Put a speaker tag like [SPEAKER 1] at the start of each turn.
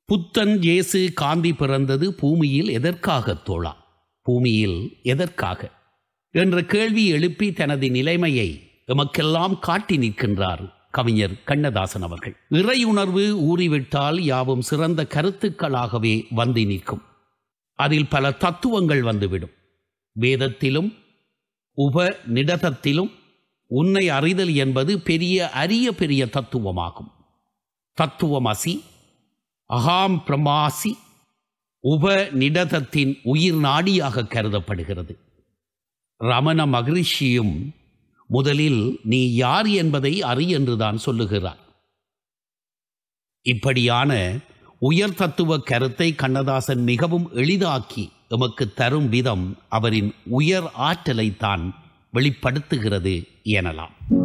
[SPEAKER 1] புத்தன் இயேசு காந்தி பிறந்தது பூமியில் எதற்காக தோழா பூமியில் எதற்காக என்ற கேள்வி எழுப்பி தனது நிலைமையை எமக்கெல்லாம் காட்டி நிற்கின்றார் கவிஞர் கண்ணதாசன் அவர்கள் இறையுணர்வு ஊறிவிட்டால் யாவும் சிறந்த கருத்துக்களாகவே வந்து நிற்கும் அதில் பல தத்துவங்கள் வந்துவிடும் வேதத்திலும் உப நிடதத்திலும் உன்னை அறிதல் என்பது பெரிய அரிய பெரிய தத்துவமாகும் தத்துவமசி அகாம் பிரமாசி உப நிடதத்தின் உயிர் நாடியாக கருதப்படுகிறது ரமண மகரிஷியும் முதலில் நீ யார் என்பதை அறி என்றுதான் சொல்லுகிறார் இப்படியான உயர் தத்துவ கருத்தை கண்ணதாசன் மிகவும் எளிதாக்கி எமக்கு தரும் விதம் அவரின் உயர் ஆற்றலை தான் வெளிப்படுத்துகிறது எனலாம்